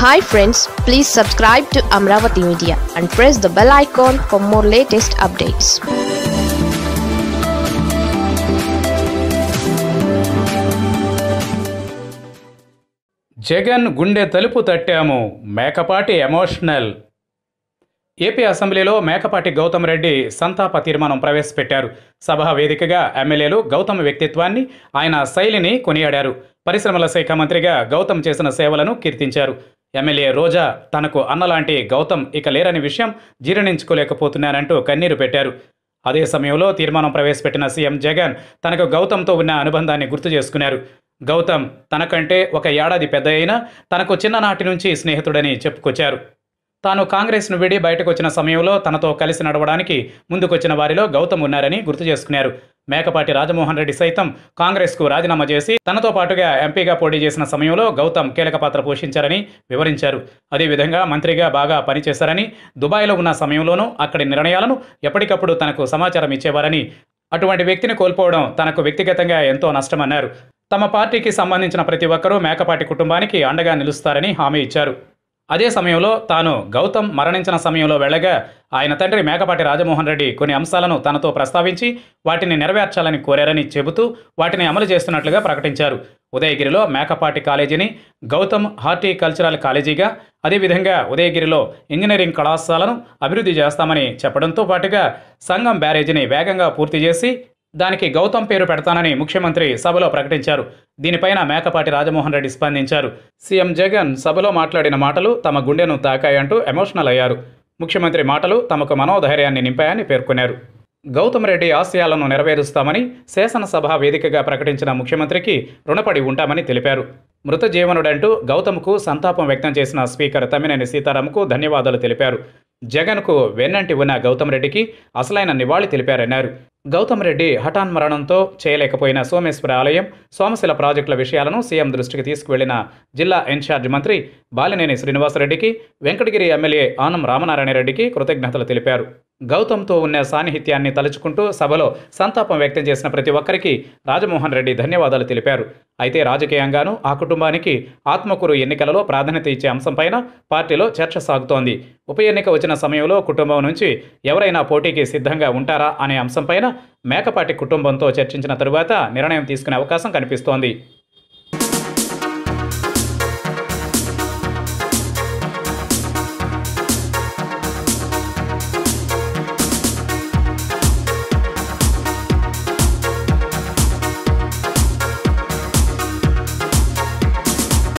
hi friends please subscribe to Amaravati Media and press the bell icon for more latest updates Jagan గుండె తలుపు తట్టాము Mekapati emotional AP అసెంబ్లీలో మేకపాటి గౌతమ్ రెడ్డి సంతాప తీర్మానం ప్రవేశపెట్టారు సభ వేదికగా ఎమ్మెల్యేలు గౌతమ్ వ్యక్తిత్వాన్ని ఆయన శైలిని కొనియాడారు పరిశ్రమల శాఖ మంత్రిగా గౌతమ్ చేసిన సేవలను కీర్తించారు ఎమ్మెల్యే రోజా తనకు అన్నలాంటి గౌతమ్ ఇక లేరని విషయం జీర్ణించుకోలేకపోతున్నారంటూ కన్నీరు పెట్టారు అదే సమయంలో తీర్మానం ప్రవేశపెట్టిన సీఎం జగన్ తనకు గౌతమ్తో ఉన్న అనుబంధాన్ని గుర్తు చేసుకున్నారు గౌతమ్ తనకంటే ఒక ఏడాది పెద్ద అయినా తనకు చిన్ననాటి నుంచి స్నేహితుడని చెప్పుకొచ్చారు తాను కాంగ్రెస్ను విడి బయటకు వచ్చిన సమయంలో తనతో కలిసి నడవడానికి ముందుకొచ్చిన వారిలో గౌతమ్ ఉన్నారని గుర్తు చేసుకున్నారు మేకపాటి రాజమోహన్ రెడ్డి సైతం కాంగ్రెస్కు రాజీనామా చేసి తనతో పాటుగా ఎంపీగా పోటీ చేసిన సమయంలో గౌతమ్ కీలక పాత్ర పోషించారని వివరించారు అదేవిధంగా మంత్రిగా బాగా పనిచేశారని దుబాయ్లో ఉన్న సమయంలోనూ అక్కడి నిర్ణయాలను ఎప్పటికప్పుడు తనకు సమాచారం ఇచ్చేవారని అటువంటి వ్యక్తిని కోల్పోవడం తనకు వ్యక్తిగతంగా ఎంతో నష్టమన్నారు తమ పార్టీకి సంబంధించిన ప్రతి ఒక్కరూ మేకపాటి కుటుంబానికి అండగా నిలుస్తారని హామీ ఇచ్చారు అదే సమయంలో తాను గౌతమ్ మరణించిన సమయంలో వెళ్ళగా ఆయన తండ్రి మేకపాటి రాజమోహన్ రెడ్డి కొన్ని అంశాలను తనతో ప్రస్తావించి వాటిని నెరవేర్చాలని కోరారని చెబుతూ వాటిని అమలు చేస్తున్నట్లుగా ప్రకటించారు ఉదయగిరిలో మేకపాటి కాలేజీని గౌతమ్ హార్టికల్చరల్ కాలేజీగా అదేవిధంగా ఉదయగిరిలో ఇంజనీరింగ్ కళాశాలను అభివృద్ధి చేస్తామని చెప్పడంతో పాటుగా సంగం బ్యారేజీని వేగంగా పూర్తి చేసి దానికి గౌతమ్ పేరు పెడతానని ముఖ్యమంత్రి సభలో ప్రకటించారు దీనిపైన మేకపాటి రాజమోహన్ రెడ్డి స్పందించారు సీఎం జగన్ సభలో మాట్లాడిన మాటలు తమ గుండెను తాకాయంటూ ఎమోషనల్ అయ్యారు ముఖ్యమంత్రి మాటలు తమకు మనోధైర్యాన్ని నింపాయని పేర్కొన్నారు గౌతమ్ రెడ్డి ఆశయాలను నెరవేరుస్తామని శాసనసభ వేదికగా ప్రకటించిన ముఖ్యమంత్రికి రుణపడి ఉంటామని తెలిపారు మృత జీవనుడంటూ గౌతమ్కు సంతాపం వ్యక్తం చేసిన స్పీకర్ తమ్మినేని సీతారాంకు ధన్యవాదాలు తెలిపారు జగన్కు వెన్నంటి ఉన్న గౌతమ్ రెడ్డికి అసలైన నివాళి తెలిపారన్నారు గౌతమ్ రెడ్డి హఠాన్ మరణంతో చేయలేకపోయిన సోమేశ్వర ఆలయం సోమశిల ప్రాజెక్టుల విషయాలను సీఎం దృష్టికి తీసుకువెళ్లిన జిల్లా ఇన్ఛార్జ్ మంత్రి బాలినేని శ్రీనివాసరెడ్డికి వెంకటగిరి ఎమ్మెల్యే ఆనం రామనారాయణ రెడ్డికి కృతజ్ఞతలు తెలిపారు గౌతమ్తో ఉన్న సాన్నిహిత్యాన్ని తలుచుకుంటూ సభలో సంతాపం వ్యక్తం చేసిన ప్రతి ఒక్కరికి రాజమోహన్ రెడ్డి ధన్యవాదాలు తెలిపారు అయితే రాజకీయంగానూ ఆ కుటుంబానికి ఆత్మకూరు ఎన్నికలలో ప్రాధాన్యత ఇచ్చే అంశంపైన పార్టీలో చర్చ సాగుతోంది ఉప ఎన్నిక వచ్చిన సమయంలో కుటుంబం నుంచి ఎవరైనా పోటీకి సిద్ధంగా ఉంటారా అనే అంశంపైన మేకపాటి కుటుంబంతో చర్చించిన తరువాత నిర్ణయం తీసుకునే అవకాశం కనిపిస్తోంది